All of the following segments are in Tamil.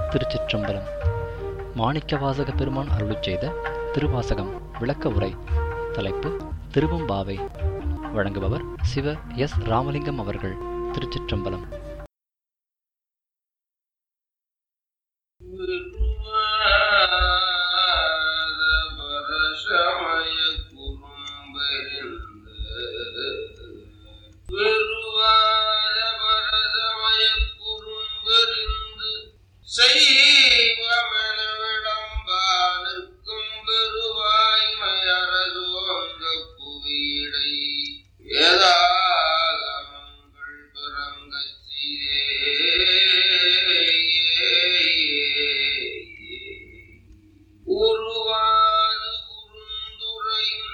திருச்சிற்றம்பலம் மாணிக்கவாசக பெருமான் அருளிச் செய்த திருவாசகம் விளக்க உரை தலைப்பு திருவம்பாவை வழங்குபவர் சிவ எஸ் ராமலிங்கம் அவர்கள் திருச்சிற்றம்பலம் செய்வமெனவிடம்பானுக்கும் பெருவாய்மையரசோங்க புவியிடை வேதாகமங்கள் பிறங்கச் செய்தே உருவாது குறுந்துரையும்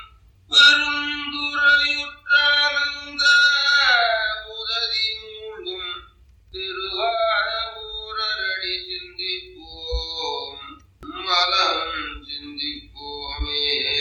பெருந்துரையுற்றானந்த உதவி மூழ்கும் திருவார ஊரடி சிந்திப்போம் மலம் சிந்திப்போமே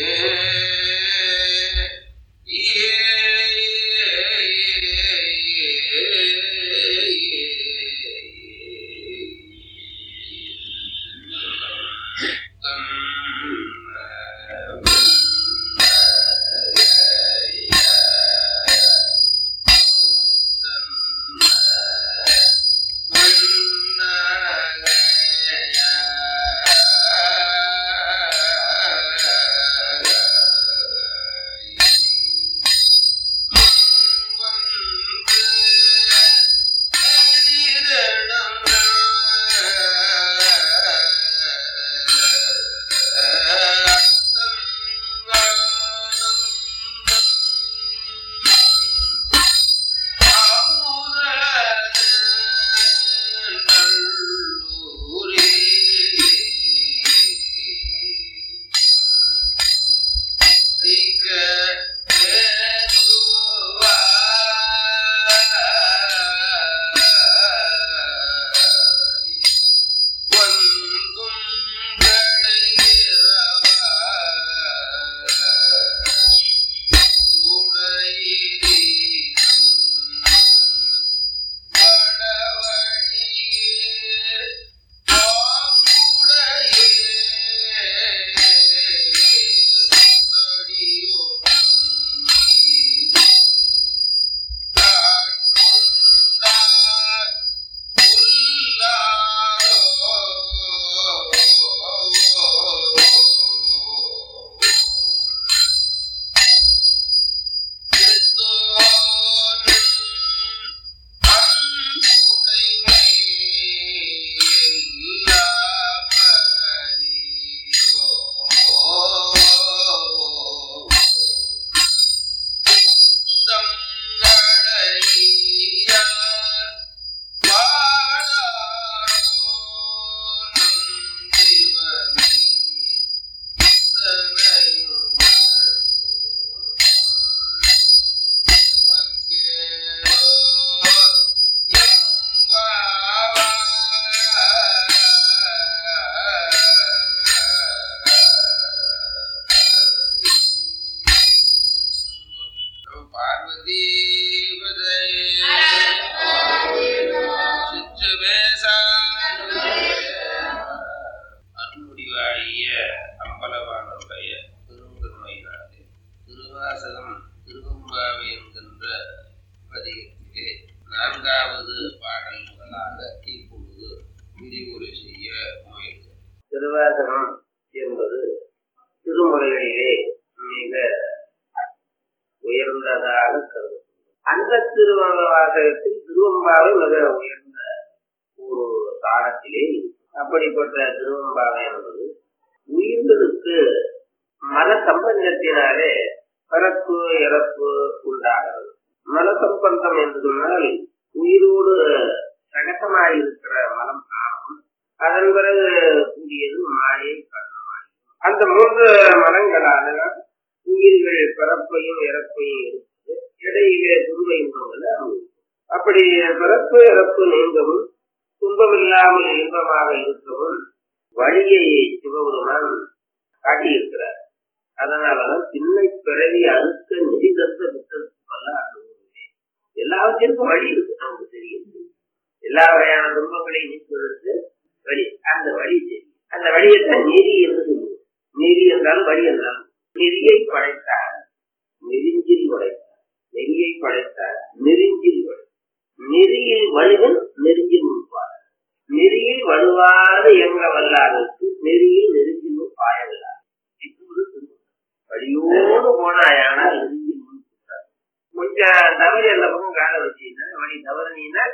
பார்வதி அருள்முடிவாழிய அம்பலவானுடைய பெருங்கருணையினாலே திருவாசகம் திருவம்பாவை என்கின்ற பதிகத்திலே நான்காவது பாடல் முதலாக இப்பொழுது விரிவுரை செய்ய முயல்கிறேன் திருவாசகம் என்பது திருமுறைகளிலே மிக உயர்ந்ததாக கருதும் அந்த திருவாசகத்தில் திருவம்பாவை மிக உயர்ந்த ஒரு காலத்திலே அப்படிப்பட்ட திருவம்பாவை என்பது உயிர்களுக்கு மன சம்பந்தத்தினாலே பிறப்பு இறப்பு உண்டாகிறது மன சம்பந்தம் என்று சொன்னால் உயிரோடு சகசமாயிருக்கிற மனம் ஆகும் அதன் பிறகு கூடியது மாயை கண்ணமாய் அந்த மூன்று மனங்களான உயிர்கள் பிறப்பையும் இறப்பையும் இருக்குது இடையிலே துன்ப இன்பங்களை அனுபவிக்கும். அப்படி பிறப்பு இறப்பு நீங்கவும் துன்பமில்லாமல் இன்பமாக இருக்கவும் வழியை சிவபெருமான் காட்டியிருக்கிறார் அதனாலதான் சின்ன பிறவி அறுத்த நெறிதந்த புத்தகத்துக்கெல்லாம் அனுபவமே எல்லாவற்றிற்கும் வழி இருக்கு நமக்கு தெரியும் எல்லா வகையான துன்பங்களையும் நீக்குவதற்கு வழி இருக்கு. அந்த வழி தெரியும் அந்த வழியைத்தான் நெறி என்று சொல்லுவோம் நெறி என்றால் வழி என்றால் நெறியை படைத்தார் நெறிஞ்சில் படைத்தார் நெறியை படைத்தார் நெறிஞ்சில் படைத்தார் நெறியில் வலுவன் நெருங்கில் முன்பார் நெறியில் வலுவாத எங்க வல்லாதற்கு நெறியில் நெருங்கில் பாயவில்லார் இப்போது வழியோடு போனாயானால் நெருங்கில் முன்பார் கொஞ்சம் தவறு எல்லா பக்கம் கால வச்சீங்கன்னா வழி தவறுனீங்கன்னா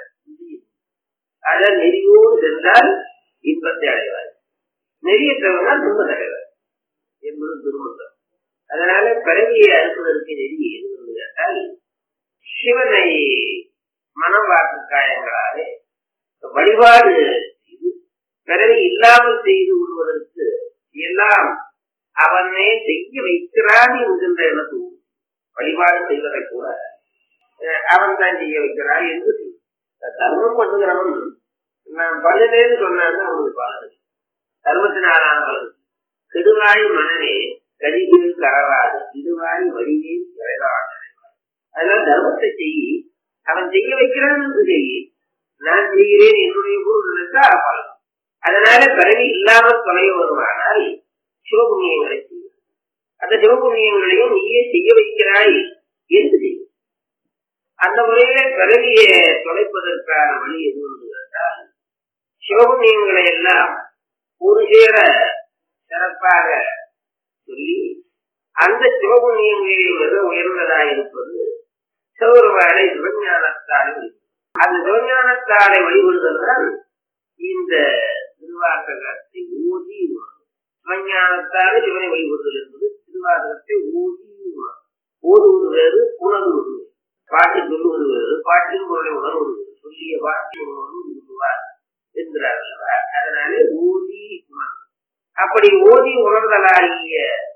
அதான் நெறியோடு சென்றால் இன்பத்தை அடைவார் நெறிய தவறுனால் துன்பத்தை அடைவார் என்பது திருமணம் அதனால பிறவியை அறுப்பதற்கு நெறி எது என்று கேட்டால் சிவனை மனம் வாக்கு காயங்களாலே வழிபாடு செய்து பிறவி இல்லாமல் செய்து கொள்வதற்கு எல்லாம் அவனே செய்ய வைக்கிறான் என்கின்ற எனக்கு வழிபாடு செய்வதை கூட அவன் தான் செய்ய வைக்கிறான் என்று தர்மம் பண்ணுகிறவன் நான் பலனேன்னு சொன்னாங்க அவனுக்கு பலன் தர்மத்தினாலான பலன் கெடுவாய் மனநே கழிவு கரவாது இடுவாய் வழியே விரைவாக அதனால தர்மத்தை செய்யி அவன் செய்ய வைக்கிறான் என்று செய்யி நான் செய்கிறேன் என்னுடைய பொருள் நினைத்தா பலன் அதனால பிறவி இல்லாமல் தொலைய வருமானால் சிவபுண்ணியங்களை செய்யும் அந்த சிவபுண்ணியங்களையும் நீயே செய்ய வைக்கிறாய் என்று செய்யும் அந்த முறையில பிறவியை தொலைப்பதற்கான வழி எது என்று கேட்டால் சிவபுண்ணியங்களை எல்லாம் ஒரு சேர சிறப்பாக சொல்லி அந்த சிவபுண்ணியங்களில் மிக உயர்ந்ததாக இருப்பது சிவபெருமானை சிவஞானத்தாலை அந்த சிவஞானத்தாலை வழிபடுதல் தான் இந்த திருவாசகத்தை ஊதி சிவஞானத்தாலே சிவனை வழிபடுதல் என்பது திருவாசகத்தை ஊதி ஓதுவது வேறு உணர்வது பாட்டு சொல்லுவது வேறு பாட்டின் பொருளை உணர்வது சொல்லிய பாட்டின் உணர்வு என்கிறார்கள் அதனால ஊதி உணர்வு அப்படி ஓதி உணர்தலாகிய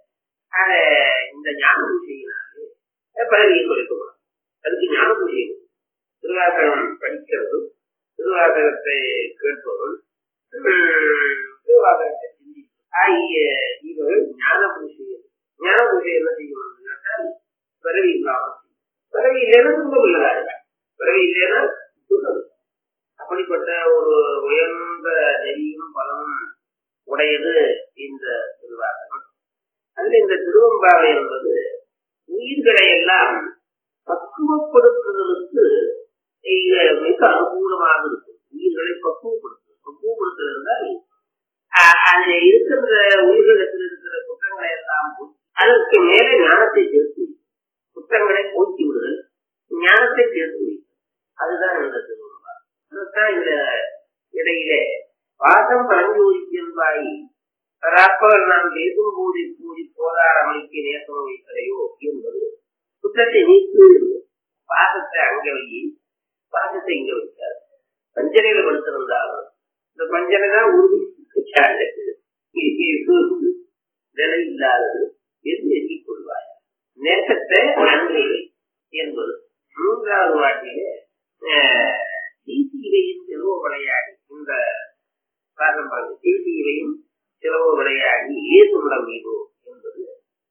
இந்த ஞான பூஜையினாலே பிறவியை குறைக்கப்படும் அதுக்கு ஞான பூஜை திருவாசகம் படிக்கிறதும் திருவாசகத்தை கேட்பதும் திருவாசகத்தை சிந்தி ஆகிய இவர்கள் ஞான பூஜை ஞான பூஜை என்ன செய்யணும் கேட்டால் பிறவி இல்லாமல் பிறவி இல்லைன்னா துன்பம் இல்லாத பிறவி இல்லைன்னா துன்பம் அப்படிப்பட்ட ஒரு உயர்ந்த நெறியும் பலனும் உடையது இந்த திருவாசகம் அதுல இந்த திருவம்பாவை என்பது உயிர்களை எல்லாம் பக்குவப்படுத்துதலுக்கு மிக அனுகூலமாக இருக்கும் உயிர்களை பக்குவப்படுத்து பக்குவப்படுத்தல் என்றால் அதுல இருக்கின்ற உயிர்களிடத்தில் இருக்கிற குற்றங்களை எல்லாம் அதற்கு மேலே ஞானத்தை சேர்த்து குற்றங்களை போக்கி விடுதல் ஞானத்தை சேர்த்து அதுதான் இந்த திருவம்பா அதுதான் இந்த இடையிலே வாசம் பரஞ்சோதிக்கென்பாய் ராப்பவர் நாம் பேசும் போது கூடி போதார் அமைக்க நேசம் வைக்கலையோ என்பது குற்றத்தை நீக்கு பாசத்தை அங்க வை பாசத்தை இங்க வைக்காது பஞ்சனையில படுத்திருந்தாலும் இந்த பஞ்சனை தான் உறுதி நிலை இல்லாதது என்று எண்ணிக் கொள்வாய் நேசத்தை நன்மை என்பது மூன்றாவது வாட்டிலே தீசியிலையும் செலவு விளையாடி இந்த காரணம் பாருங்க தீசியிலையும் செலவு விளையாடி ஏசுமிடம் மீதோ என்பது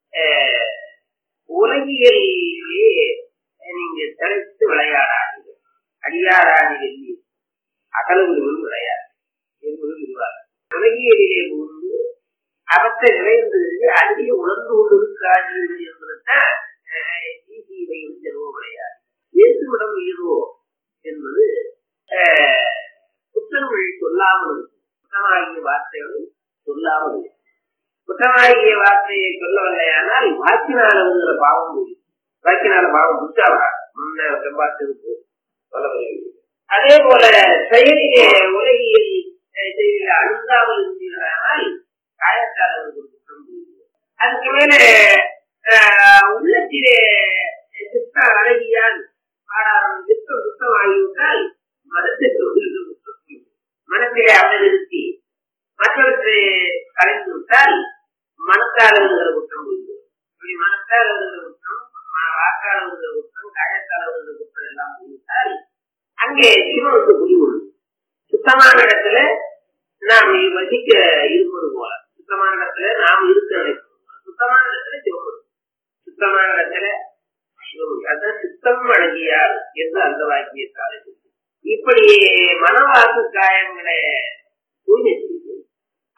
உலகியலிலே நீங்க தலைத்து விளையாடாதீர்கள் அடியாராணி வெள்ளி அகலவிடுவது விளையாடு என்பது விடுவார் உலகியலிலே புகுந்து அவற்றை நிறைந்திருந்து அதிலே உணர்ந்து கொண்டிருக்காதீர்கள் என்பதுதான் தீசியிலையும் செலவு விளையாடு ஏசுமிடம் மீதோ என்பது குற்றங்கள் சொல்லாமல் குற்றமாகிய வார்த்தைகள் சொல்லாமல் குற்றமாகிய வார்த்தையை சொல்லவில்லையானால் வாக்கினால் வருகிற பாவம் போய் வாக்கினால பாவம் புத்தாவா முன்ன செம்பாத்திருக்கு சொல்லவில்லை அதே போல செயலிலே உலகியல் செயலில் அழுந்தாமல் இருந்தீர்களானால் காயத்தால் அவர்கள் குற்றம் புரிகிறது அதுக்கு மேல உள்ளத்திலே சித்த அழகியால் பாடாரம் சித்தம் சுத்தமாகிவிட்டால் மனத்திற்கு குற்றம் மனத்திலே அமர்நிறுத்தி மற்றவற்றை கலைந்து விட்டால் மனத்தால் வருகிற குற்றம் புரிகிறது இப்படி மனத்தால் வருகிற குற்றம் வாக்கால் வருகிற குற்றம் காயத்தால் வருகிற குற்றம் எல்லாம் புரிவிட்டால் அங்கே சிவனுக்கு புரிவுள்ளது சுத்தமான இடத்துல நாம் வசிக்க இருப்பது போல சுத்தமான இடத்துல நாம் இருக்க நினைப்போம் சுத்தமான இடத்துல சிவம் சுத்தமான இடத்துல சிவம் அதான் சித்தம் அழகியார் என்று அந்த வாக்கியத்தால் இப்படி மனவாக்கு காயங்களை தூய்மை செய்து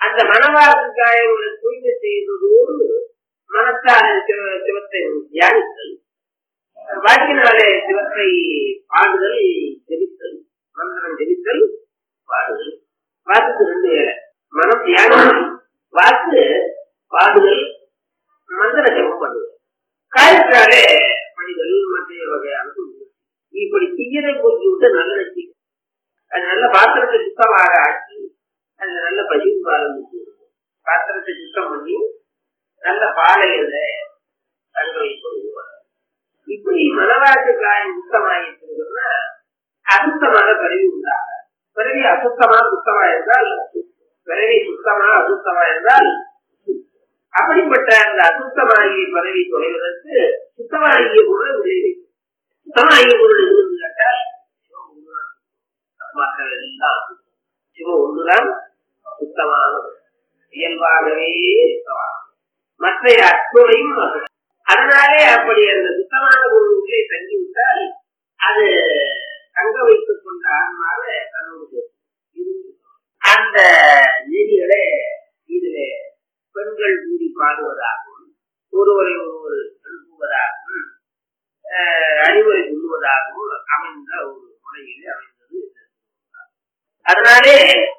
அந்த மனவாக்கு காயங்களை தூய்மை செய்வதோடு மனத்தால் சிவ- சிவத்தை தியானித்தல் வாக்கினாலே சிவத்தை பாடுதல் ஜெபித்தல் மந்திரம் ஜெபித்தல் பாடுதல் வாக்குக்கு ரெண்டு வேலை மனம் தியானம் வாக்கு பாடுதல் மந்திர ஜெபம் பண்ணுதல் காயத்தாலே பணிதல் மற்ற வகையான துன்பம். இப்படி தீயதை போக்கி விட்டு நல்ல செய்யும் அது நல்ல பாத்திரத்தை சுத்தமாக ஆக்கி அது நல்ல பகிர்வு பாலம் பாத்திரத்தை சுத்தம் பண்ணி நல்ல பாலையில தங்க வைக்கொள்வார் இப்படி மனவாட்டு காயம் சுத்தமாயிருக்குன்னா அசுத்தமான பிறவி உண்டாக பிறவி அசுத்தமா சுத்தமா என்றால் பிறவி சுத்தமா அசுத்தமா என்றால் அப்படிப்பட்ட அந்த அசுத்தமாகிய பிறவி தொலைவதற்கு சுத்தமாகிய பொருள் விளைவிக்கும் சுத்தமாகிய பொருள் இருந்து கேட்டால் சிவம் ஒன்றுதான். மற்ற எல்லாம் சிவம் ஒன்றுதான் சுத்தமானது இயல்பாகவே சுத்தமானது மற்ற அத்துணையும் அது. அதனாலே அப்படி அந்த சுத்தமான பொருள் உள்ளே தங்கி விட்டால் அது தங்க வைத்துக் கொண்ட ஆன்மால தன்னோடு சேர்க்கும். இது அந்த நெறிகளை இதிலே பெண்கள் கூடி பாடுவதாகவும் ஒருவரை ஒருவர் எழுப்புவதாகவும் ஆஹ், அறிவுரை சொல்லுவதாகவும் அமைந்த ஒரு முறையிலே அமைந்தது இந்த திருவிழா. அதனாலே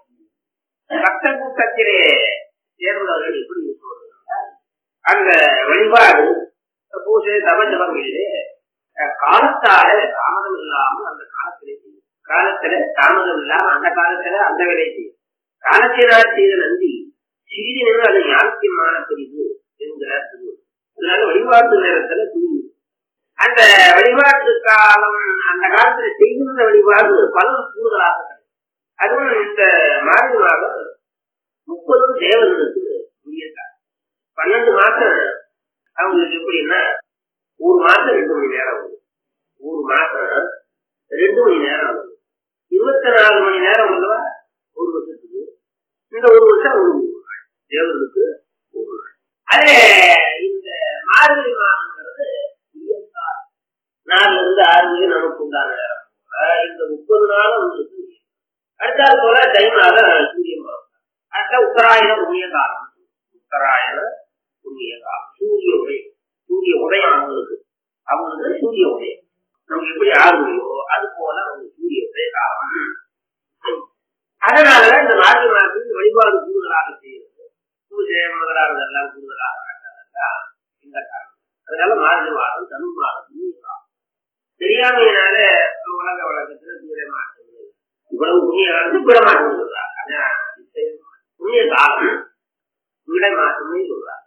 பக்த கூட்டத்திலே சேர்ந்தவர்கள் எப்படி இருப்பவர்கள் அந்த வழிபாடு பூஜை தவஜபங்களிலே அஹ், காலத்தால தாமதம் இல்லாமல் அந்த காலத்திலே செய்யும் காலத்துல தாமதம் இல்லாம அந்த காலத்துல அந்த வேலை செய்யும் காலத்தினால் செய்த நந்தி சிறிது அது ஞானத்தியமான பிரிவு என்கிறார் திருவள்ளுவர் அதனால வழிபாட்டு நேரத்துல தூங்கு அந்த வழிபாட்டு காலம் அந்த காலத்துல செய்கின்ற வழிபாடு பலன் கூடுதலாக கிடைக்கும். அதுவும் இந்த மார்கழி மாதம் முப்பதும் தேவர்களுக்கு உரிய காலம். பன்னெண்டு மாசம் அவங்களுக்கு எப்படின்னா ஒரு மாசம் ரெண்டு மணி நேரம் ஆகுது ஒரு மாசம் ரெண்டு மணி நேரம் ஆகுது இருபத்தி நாலு மணி நேரம் உள்ளவா ஒரு வருஷத்துக்கு இந்த ஒரு வருஷம் ஒரு மூணு நாள் தேவர்களுக்கு ஒரு நாள் அதே இந்த மார்கழி மாதங்கிறது உயர்ந்தார் நாலுல இருந்து ஆறு வரை நமக்கு உண்டான நேரம் ஆஹ் இந்த முப்பது நாளும் உங்களுக்கு உரிய. அடுத்தாது போல தை மாதம் சூரிய மாதம் அடுத்த உத்தராயண புண்ணிய காலம் உத்தராயண புண்ணிய காலம் சூரிய உதயம் சூரிய உதயம் அவங்களுக்கு அவங்களுக்கு சூரிய உதயம் நமக்கு எப்படி ஆகுமையோ அது போல அவங்க சூரிய உதய காலம் அதனால இந்த மார்கழி மாதத்துக்கு வழிபாடு கூடுதலாக செய்யறது பூஜை முதலானதெல்லாம் கூடுதலாக நடக்கிறதெல்லாம் இந்த காலம் அதனால மார்கழி மாதம் தமிழ் மாதம் புண்ணிய காலம் தெரியாமையினால உலக வழக்கத்துல தூர மாற்றங்கள் இவ்வளவு புண்ணிய காலத்து பிற மாற்றம் சொல்றாங்க அதான் நிச்சயம். புண்ணிய காலம் விட மாற்றமே சொல்றாங்க